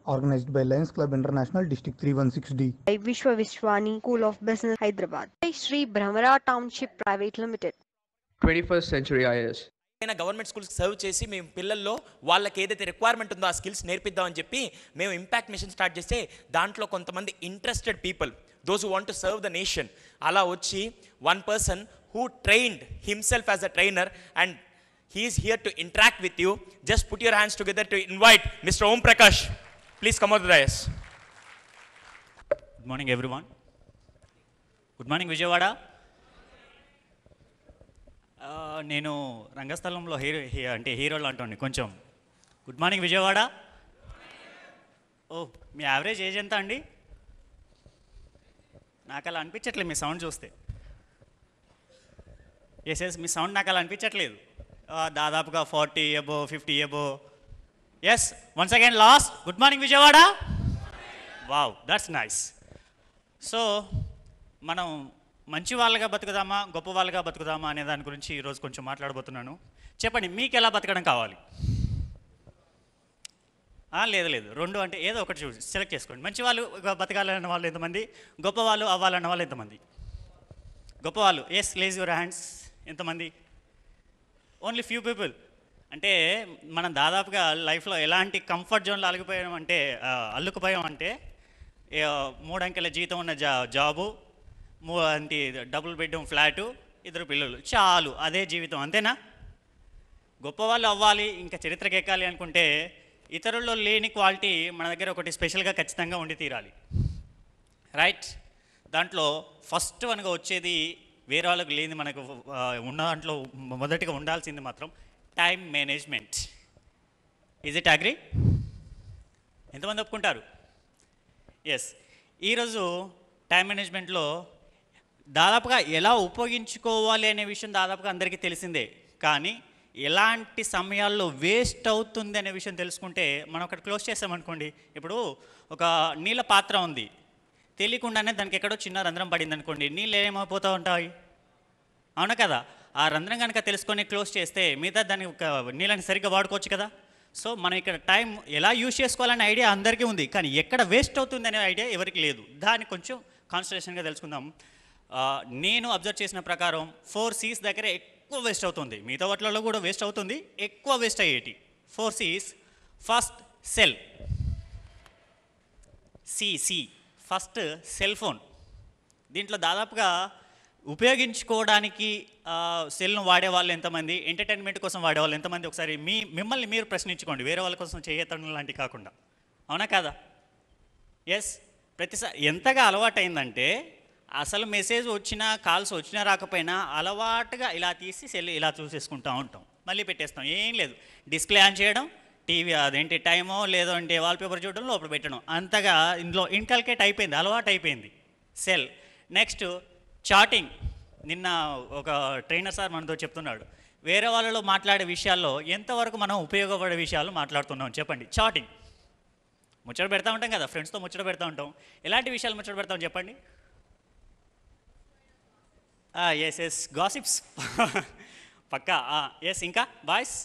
organized by Lions Club International District 316D. by Vishwa Vishwani School of Business, Hyderabad. By Sri Brahmara Township Private Limited. 21st Century IS. అయినా government schools serve చేసి మేము పిల్లల్లో వాళ్ళకి ఏదైతే requirement ఉందో ఆ skills నేర్పిద్దామని చెప్పి మేము ఇంపాక్ట్ మిషన్ స్టార్ట్ చేస్తే దాంట్లో కొంతమంది interested people those who want to serve the nation అలా వచ్చి one person who trained himself as a trainer and he is here to interact with you just put your hands together to invite mister Om Prakash please come out దయస్ good morning everyone good morning Vijayawada ఆ, నేను రంగస్థలంలో hero హీ- అంటే హీరోలు అంటండి కొంచెం good morning Vijayawada ఓ మీ యావరేజ్ ఏజ్ ఎంత అండి నాకు అలా అనిపించట్లేదు మీ సౌండ్ చూస్తే ఎస్ ఎస్ మీ సౌండ్ నాకు అలా అనిపించట్లేదు ఆ, దాదాపుగా forty above fifty above yes once again last good morning Vijayawada wow that's nice so మనం మంచి వాళ్ళగా బతుకుదామా గొప్ప వాళ్ళగా బతుకుదామా అనే దాని గురించి ఈరోజు కొంచెం మాట్లాడబోతున్నాను చెప్పండి మీకు ఎలా బతకడం కావాలి ఆ, లేదు లేదు రెండు అంటే ఏదో ఒకటి చూసి సెలెక్ట్ చేసుకోండి మంచి వాళ్ళు బతకాలన్న వాళ్ళు ఎంతమంది గొప్ప వాళ్ళు అవ్వాలన్న వాళ్ళు ఎంతమంది గొప్ప వాళ్ళు ఎస్ లేజ్ యువర్ హ్యాండ్స్ ఎంతమంది ఓన్లీ ఫ్యూ పీపుల్ అంటే మనం దాదాపుగా లైఫ్లో ఎలాంటి కంఫర్ట్ జోన్లో అలిగిపోయాం అంటే ఆ, అల్లుకుపోయాం అంటే ఏ, మూడు అంకెల జీతం ఉన్న జా జాబు మూ అంటే డబుల్ బెడ్రూమ్ ఫ్లాటు ఇద్దరు పిల్లలు చాలు అదే జీవితం అంతేనా గొప్పవాళ్ళు అవ్వాలి ఇంకా చరిత్రకి ఎక్కాలి అనుకుంటే ఇతరుల్లో లేని క్వాలిటీ మన దగ్గర ఒకటి స్పెషల్గా ఖచ్చితంగా ఉండి తీరాలి రైట్ దాంట్లో ఫస్ట్ వన్గా వచ్చేది వేరే వాళ్ళకి లేని మనకు ఆ, ఉన్న దాంట్లో మొదటిగా ఉండాల్సింది మాత్రం time management is it agree ఎంతమంది ఒప్పుకుంటారు ఎస్ ఈరోజు టైం మేనేజ్మెంట్లో దాదాపుగా ఎలా ఉపయోగించుకోవాలి అనే విషయం దాదాపుగా అందరికీ తెలిసిందే కానీ ఎలాంటి సమయాల్లో వేస్ట్ అవుతుంది అనే విషయం తెలుసుకుంటే మనం ఒకటి క్లోజ్ చేసామనుకోండి ఇప్పుడు ఒక నీళ్ళ పాత్ర ఉంది తెలియకుండానే దానికి ఎక్కడో చిన్న రంధ్రం పడింది అనుకోండి నీళ్ళు ఏమైపోతూ ఉంటాయి అవునా కదా ఆ రంధ్రం కనుక తెలుసుకొని క్లోజ్ చేస్తే మిగతా దాన్ని ఒక నీళ్ళని సరిగ్గా వాడుకోవచ్చు కదా సో మనం ఇక్కడ టైం ఎలా యూజ్ చేసుకోవాలనే ఐడియా అందరికీ ఉంది కానీ ఎక్కడ వేస్ట్ అవుతుంది అనే ఐడియా ఎవరికి లేదు దాన్ని కొంచెం కాన్సన్ట్రేషన్గా తెలుసుకుందాం ఆ, నేను అబ్జర్వ్ చేసిన ప్రకారం ఫోర్ సీస్ దగ్గర ఎక్కువ వేస్ట్ అవుతుంది మిగతా వాటిలలో కూడా వేస్ట్ అవుతుంది ఎక్కువ వేస్ట్ అయ్యేటి four Cs first cell C C first cell phone దీంట్లో దాదాపుగా ఉపయోగించుకోవడానికి ఆ, సెల్ను వాడే వాళ్ళు ఎంతమంది ఎంటర్టైన్మెంట్ కోసం వాడే వాళ్ళు ఎంతమంది ఒకసారి మీ మిమ్మల్ని మీరు ప్రశ్నించుకోండి వేరే వాళ్ళ కోసం చేయతనం లాంటివి కాకుండా అవునా కాదా ఎస్ ప్రతిసారి ఎంతగా అలవాటైందంటే అసలు మెసేజ్ వచ్చినా కాల్స్ వచ్చినా రాకపోయినా అలవాటుగా ఇలా తీసి సెల్ ఇలా చూసేసుకుంటూ ఉంటాం మళ్ళీ పెట్టేస్తాం ఏం లేదు డిస్ప్లే ఆన్ చేయడం టీవీ అదేంటి టైమో లేదో అంటే వాల్పేపర్ చూడడం లోపల పెట్టడం అంతగా ఇందులో ఇన్కల్కేట్ అయిపోయింది అలవాటు అయిపోయింది సెల్ నెక్స్ట్ చాటింగ్ నిన్న ఒక ట్రైనర్ సార్ మనతో చెప్తున్నాడు వేరే వాళ్ళలో మాట్లాడే విషయాల్లో ఎంతవరకు మనం ఉపయోగపడే విషయాలు మాట్లాడుతున్నాం చెప్పండి చాటింగ్ ముచ్చట పెడతా ఉంటాం కదా ఫ్రెండ్స్తో ముచ్చట పెడతా ఉంటాం ఎలాంటి విషయాలు ముచ్చట పెడతాం చెప్పండి ఎస్ ఎస్ గాసిప్స్ పక్కా ఎస్ ఇంకా బాయ్స్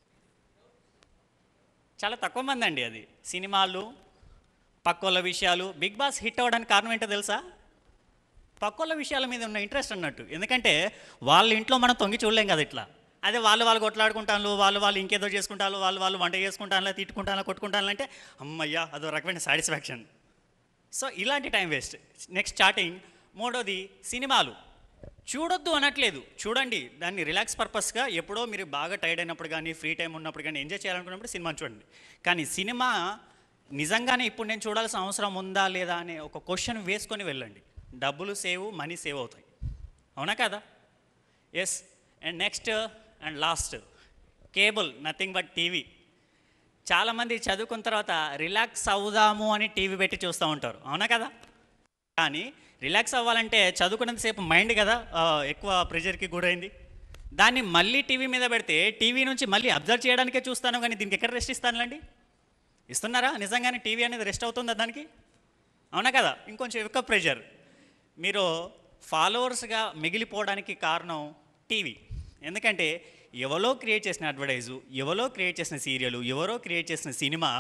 చాలా తక్కువ మంది అండి అది సినిమాలు పక్కోళ్ళ విషయాలు బిగ్ బాస్ హిట్ అవ్వడానికి కారణం ఏంటో తెలుసా పక్కోళ్ళ విషయాల మీద ఉన్న ఇంట్రెస్ట్ అన్నట్టు ఎందుకంటే వాళ్ళ ఇంట్లో మనం తొంగి చూడలేం కదా ఇట్లా అదే వాళ్ళు వాళ్ళు కొట్లాడుకుంటాను వాళ్ళు వాళ్ళు ఇంకేదో చేసుకుంటాను వాళ్ళు వాళ్ళు వంట చేసుకుంటాను తిట్టుకుంటాను కొట్టుకుంటాను అంటే అమ్మయ్యా అదో రకమైన సాటిస్ఫాక్షన్ సో ఇలాంటి టైం వేస్ట్ నెక్స్ట్ స్టార్టింగ్ మూడోది సినిమాలు చూడొద్దు అనట్లేదు చూడండి దాన్ని రిలాక్స్ పర్పస్గా ఎప్పుడో మీరు బాగా టైర్డ్ అయినప్పుడు కానీ ఫ్రీ టైం ఉన్నప్పుడు కానీ ఎంజాయ్ చేయాలనుకున్నప్పుడు సినిమాని చూడండి కానీ సినిమా నిజంగానే ఇప్పుడు నేను చూడాల్సిన అవసరం ఉందా లేదా అనే ఒక క్వశ్చన్ వేసుకొని వెళ్ళండి డబ్బులు సేవ్ మనీ సేవ్ అవుతాయి అవునా కదా yes and next and last cable nothing but TV చాలామంది చదువుకున్న తర్వాత రిలాక్స్ అవుదాము అని టీవీ పెట్టి చూస్తూ ఉంటారు అవునా కదా కానీ రిలాక్స్ అవ్వాలంటే చదువుకున్నంతసేపు మైండ్ కదా ఆ, ఎక్కువ ప్రెషర్కి గురైంది దాన్ని మళ్ళీ టీవీ మీద పెడితే టీవీ నుంచి మళ్ళీ అబ్జర్వ్ చేయడానికే చూస్తాను కానీ దీనికి ఎక్కడ రెస్ట్ ఇస్తానులేండి ఇస్తున్నారా నిజంగానే టీవీ అనేది రెస్ట్ అవుతుందా దానికి అవునా కదా ఇంకొంచెం ఎక్కువ ప్రెషర్ మీరు ఫాలోవర్స్గా మిగిలిపోవడానికి కారణం టీవీ ఎందుకంటే ఎవరో క్రియేట్ చేసిన అడ్వర్టైజు ఎవరో క్రియేట్ చేసిన సీరియల్ ఎవరో క్రియేట్ చేసిన సినిమా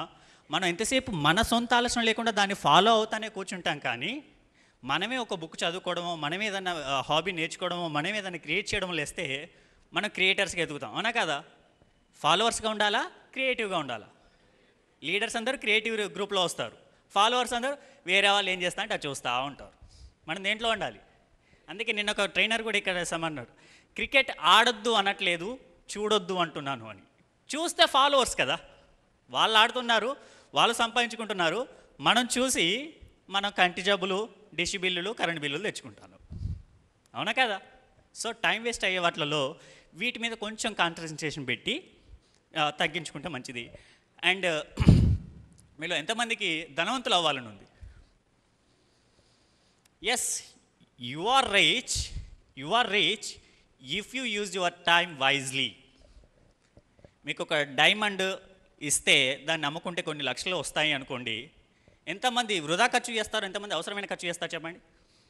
మనం ఎంతసేపు మన సొంత ఆలోచన లేకుండా దాన్ని ఫాలో అవుతానే కూర్చుంటాం కానీ మనమే ఒక బుక్ చదువుకోవడమో మనమే ఏదైనా హాబీ నేర్చుకోవడమో మనమే ఏదైనా క్రియేట్ చేయడం లేస్తే మనం క్రియేటర్స్గా ఎదుగుతాం అవునా కదా ఫాలోవర్స్గా ఉండాలా క్రియేటివ్గా ఉండాలా లీడర్స్ అందరూ క్రియేటివ్ గ్రూప్లో వస్తారు ఫాలోవర్స్ అందరూ వేరే వాళ్ళు ఏం చేస్తా అంటే అది చూస్తూ ఉంటారు మనం దేంట్లో ఉండాలి అందుకే నిన్న ఒక ట్రైనర్ కూడా ఇక్కడ సమ్మన్నాడు క్రికెట్ ఆడొద్దు అనట్లేదు చూడొద్దు అంటున్నాను అని చూస్తే ఫాలోవర్స్ కదా వాళ్ళు ఆడుతున్నారు వాళ్ళు సంపాదించుకుంటున్నారు మనం చూసి మనం కంటి జబ్బులు డిష్ బిల్లులు కరెంట్ బిల్లులు తెచ్చుకుంటాను అవునా కదా సో టైం వేస్ట్ అయ్యే వాటిలలో వీటి మీద కొంచెం కాన్సన్ట్రేషన్ పెట్టి ఆ, తగ్గించుకుంటే మంచిది అండ్ మీలో ఎంతమందికి ధనవంతులు అవ్వాలని ఉంది yes you are rich you are rich if you use your time wisely మీకు ఒక డైమండ్ ఇస్తే దాన్ని అమ్ముకుంటే కొన్ని లక్షలు వస్తాయి అనుకోండి ఎంతమంది వృధా ఖర్చు చేస్తారు ఎంతమంది అవసరమైన ఖర్చు చేస్తారు చెప్పండి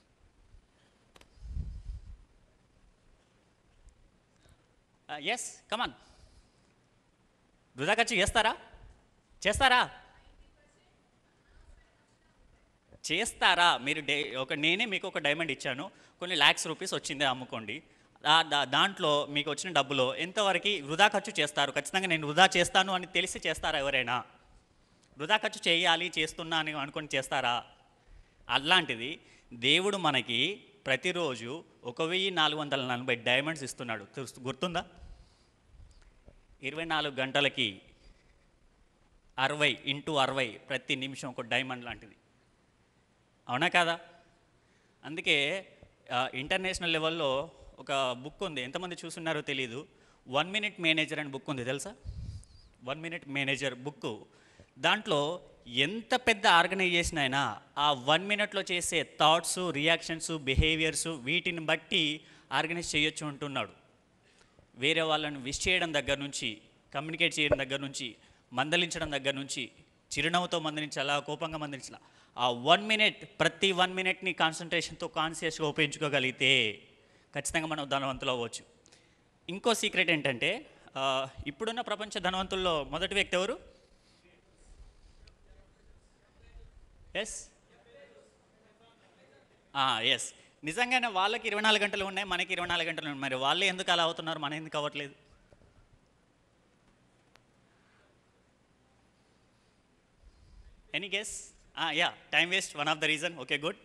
ఎస్ కమాన్ వృధా ఖర్చు చేస్తారా చేస్తారా చేస్తారా మీరు డే ఒక నేనే మీకు ఒక డైమండ్ ఇచ్చాను కొన్ని ల్యాక్స్ రూపీస్ వచ్చింది అమ్ముకోండి దా- దా- దాంట్లో మీకు వచ్చిన డబ్బులో ఎంతవరకు వృధా ఖర్చు చేస్తారు ఖచ్చితంగా నేను వృధా చేస్తాను అని తెలిసి చేస్తారా ఎవరైనా వృధా ఖర్చు చేయాలి చేస్తున్నా అని అనుకొని చేస్తారా అలాంటిది దేవుడు మనకి ప్రతిరోజు ఒక వెయ్యి నాలుగు వందల నలభై డైమండ్స్ ఇస్తున్నాడు తెలుసు- గుర్తుందా ఇరవై నాలుగు గంటలకి అరవై ఇంటూ అరవై ప్రతి నిమిషం ఒక డైమండ్ లాంటిది అవునా కాదా అందుకే ఆ, ఇంటర్నేషనల్ లెవెల్లో ఒక బుక్ ఉంది ఎంతమంది చూస్తున్నారో తెలియదు వన్ మినిట్ మేనేజర్ అని బుక్ ఉంది తెలుసా వన్ మినిట్ మేనేజర్ బుక్ దాంట్లో ఎంత పెద్ద ఆర్గనైజేషన్ అయినా ఆ వన్ మినిట్లో చేసే థాట్స్ రియాక్షన్స్ బిహేవియర్స్ వీటిని బట్టి ఆర్గనైజ్ చేయొచ్చు అంటున్నాడు వేరే వాళ్ళని విష్ చేయడం దగ్గర నుంచి కమ్యూనికేట్ చేయడం దగ్గర నుంచి మందలించడం దగ్గర నుంచి చిరునవ్వుతో మందలించాలా కోపంగా మందలించాలా ఆ వన్ మినిట్ ప్రతి వన్ మినిట్ని కాన్సన్ట్రేషన్తో కాన్షియస్గా ఉపయోగించుకోగలిగితే ఖచ్చితంగా మనం ధనవంతులు అవ్వచ్చు ఇంకో సీక్రెట్ ఏంటంటే ఆ, ఇప్పుడున్న ప్రపంచ ధనవంతుల్లో మొదటి వ్యక్తి ఎవరు ఎస్ ఎస్ నిజంగానే వాళ్ళకి ఇరవై నాలుగు గంటలు ఉన్నాయి మనకి ఇరవై నాలుగు గంటలు ఉన్నాయి మరి వాళ్ళే ఎందుకు అలా అవుతున్నారు మనం ఎందుకు అవ్వట్లేదు any guess yeah time waste one of the reason okay good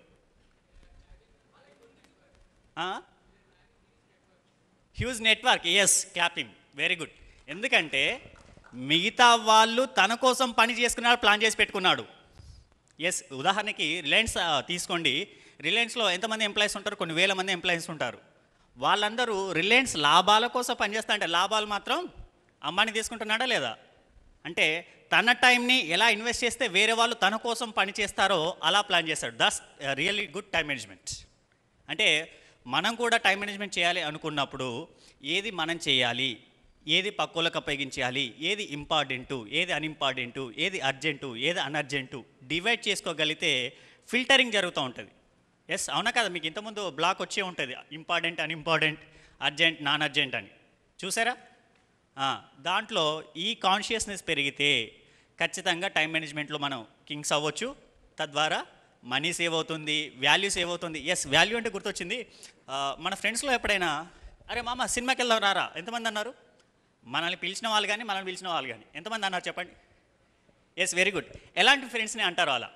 huge network yes clapping very good ఎందుకంటే మిగతా వాళ్ళు తన కోసం పని చేసుకున్నాడు ప్లాన్ చేసి పెట్టుకున్నాడు ఎస్ ఉదాహరణకి రిలయన్స్ ఆ, తీసుకోండి రిలయన్స్లో ఎంతమంది ఎంప్లాయీస్ ఉంటారు కొన్ని వేల మంది ఎంప్లాయీస్ ఉంటారు వాళ్ళందరూ రిలయన్స్ లాభాల కోసం పనిచేస్తా అంటే లాభాలు మాత్రం అంబానీ తీసుకుంటున్నాడా లేదా అంటే తన టైంని ఎలా ఇన్వెస్ట్ చేస్తే వేరే వాళ్ళు తన కోసం పని చేస్తారో అలా ప్లాన్ చేస్తాడు thus really good time management అంటే మనం కూడా టైం మేనేజ్మెంట్ చేయాలి అనుకున్నప్పుడు ఏది మనం చేయాలి ఏది పక్కులకు అప్పగించాలి ఏది ఇంపార్టెంటు ఏది అన్ఇంపార్టెంటు ఏది అర్జెంటు ఏది అన్అర్జెంటు డివైడ్ చేసుకోగలిగితే ఫిల్టరింగ్ జరుగుతూ ఉంటుంది ఎస్ అవునా కదా మీకు ఇంతకుముందు బ్లాక్ వచ్చే ఉంటుంది important unimportant urgent non urgent అని చూసారా ఆ, దాంట్లో ఈ కాన్షియస్నెస్ పెరిగితే ఖచ్చితంగా టైం మేనేజ్మెంట్లో మనం కింగ్స్ అవ్వచ్చు తద్వారా మనీ సేవ్ అవుతుంది వాల్యూ సేవ్ అవుతుంది ఎస్ వాల్యూ అంటే గుర్తొచ్చింది ఆ, మన ఫ్రెండ్స్లో ఎప్పుడైనా అరే మామ సినిమాకి వెళ్దాం రారా ఎంతమంది అన్నారు మనల్ని పిలిచిన వాళ్ళు కానీ మనల్ని పిలిచిన వాళ్ళు కానీ ఎంతమంది అన్నారు చెప్పండి ఎస్ వెరీ గుడ్ ఎలాంటి ఫ్రెండ్స్ని అంటారు అలా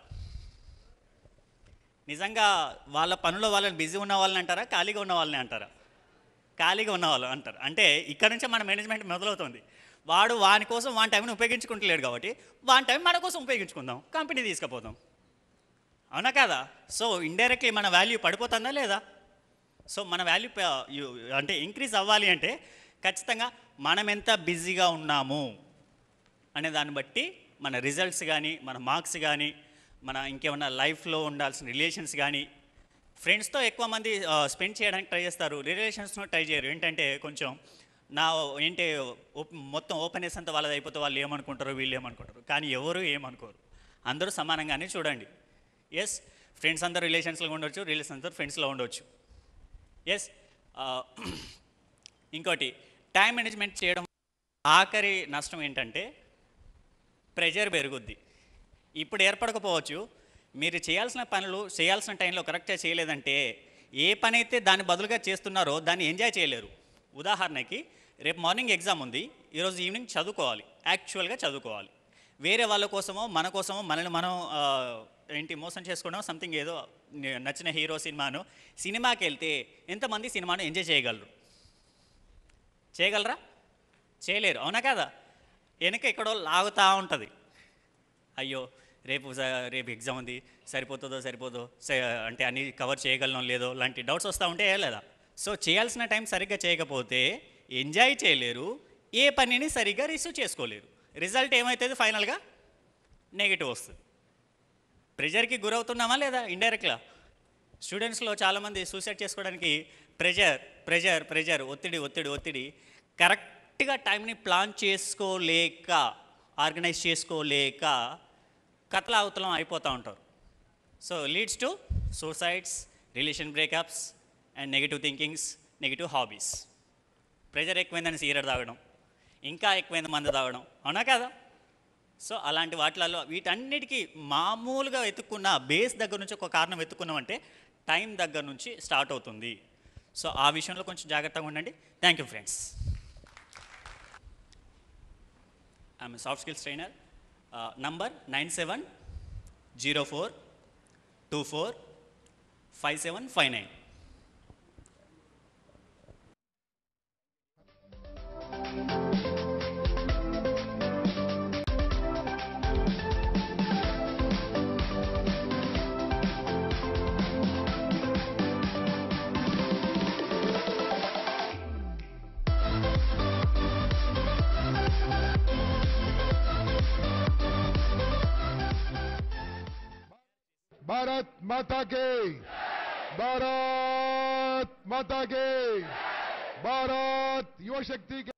నిజంగా వాళ్ళ పనుల్లో వాళ్ళని బిజీ ఉన్న వాళ్ళని అంటారా ఖాళీగా ఉన్న వాళ్ళని అంటారా ఖాళీగా ఉన్న వాళ్ళు అంటారు అంటే ఇక్కడ నుంచే మన మేనేజ్మెంట్ మొదలవుతుంది వాడు వాని కోసం వాని టైంని ఉపయోగించుకుంటలేడు కాబట్టి వాని టైం మన కోసం ఉపయోగించుకుందాం కంపెనీ తీసుకుపోదాం అవునా కదా సో ఇండైరెక్ట్లీ మన వాల్యూ పడిపోతుందా లేదా సో మన వాల్యూ అంటే ఇంక్రీజ్ అవ్వాలి అంటే ఖచ్చితంగా మనం ఎంత బిజీగా ఉన్నాము అనే దాన్ని బట్టి మన రిజల్ట్స్ కానీ మన మార్క్స్ కానీ మన ఇంకేమన్నా లైఫ్లో ఉండాల్సిన రిలేషన్స్ కానీ ఫ్రెండ్స్తో ఎక్కువ మంది స్పెండ్ చేయడానికి ట్రై చేస్తారు రిలేషన్స్లో ట్రై చేయరు ఏంటంటే కొంచెం నా ఏంటి ఓప్- మొత్తం ఓపెనెస్ అంతా వాళ్ళది అయిపోతే వాళ్ళు ఏమనుకుంటారో వీళ్ళు ఏమనుకుంటారు కానీ ఎవరు ఏమనుకోరు అందరూ సమానంగానే చూడండి ఎస్ ఫ్రెండ్స్ అందరూ రిలేషన్స్లో ఉండొచ్చు రిలేషన్స్ అందరూ ఫ్రెండ్స్లో ఉండొచ్చు ఎస్ ఇంకోటి టైం మేనేజ్మెంట్ చేయడం ఆఖరి నష్టం ఏంటంటే ప్రెషర్ పెరుగుద్ది ఇప్పుడు ఏర్పడకపోవచ్చు మీరు చేయాల్సిన పనులు చేయాల్సిన టైంలో కరెక్ట్గా చేయలేదంటే ఏ పని అయితే దాని బదులుగా చేస్తున్నారో దాన్ని ఎంజాయ్ చేయలేరు ఉదాహరణకి రేపు మార్నింగ్ ఎగ్జామ్ ఉంది ఈరోజు ఈవినింగ్ చదువుకోవాలి యాక్చువల్గా చదువుకోవాలి వేరే వాళ్ళ కోసమో మన కోసమో మనల్ని మనం ఆ, ఏంటి మోసం చేసుకోవడం సంథింగ్ ఏదో ని- నచ్చిన హీరో సినిమాను సినిమాకి వెళ్తే ఎంతమంది సినిమాను ఎంజాయ్ చేయగలరు చేయగలరా చేయలేరు అవునా కదా వెనక ఎక్కడో లాగుతూ ఉంటుంది అయ్యో రేపు స- రేపు ఎగ్జామ్ ఉంది సరిపోతుందో సరిపోదో స- అంటే అన్ని కవర్ చేయగలను లేదో లాంటి డౌట్స్ వస్తూ ఉంటే లేదా సో చేయాల్సిన టైం సరిగ్గా చేయకపోతే ఎంజాయ్ చేయలేరు ఏ పనిని సరిగ్గా రిసీవ్ చేసుకోలేరు రిజల్ట్ ఏమవుతుంది ఫైనల్గా నెగిటివ్ వస్తుంది ప్రెజర్కి గురవుతున్నామా లేదా ఇండైరెక్ట్గా స్టూడెంట్స్లో చాలామంది సూసైడ్ చేసుకోవడానికి ప్రెజర్ ప్రెజర్ ప్రెజర్ ఒత్తిడి ఒత్తిడి ఒత్తిడి కరెక్ట్గా టైంని ప్లాన్ చేసుకోలేక ఆర్గనైజ్ చేసుకోలేక కథల అవతలం అయిపోతూ ఉంటారు so leads to suicides relation breakups and negative thinkings negative hobbies pressure ఎక్కువైందని సీరర్ తాగడం ఇంకా ఎక్కువైంది మందు తాగడం అవునా కదా సో అలాంటి వాటిలలో వీటన్నిటికీ మామూలుగా వెతుక్కున్న బేస్ దగ్గర నుంచి ఒక కారణం వెతుక్కున్నామంటే టైం దగ్గర నుంచి స్టార్ట్ అవుతుంది సో ఆ విషయంలో కొంచెం జాగ్రత్తగా ఉండండి thank you friends I'm soft skills trainer number nine seven zero four two four five seven five nine Bharat माता के भारत माता के भारत युवा शक्ति के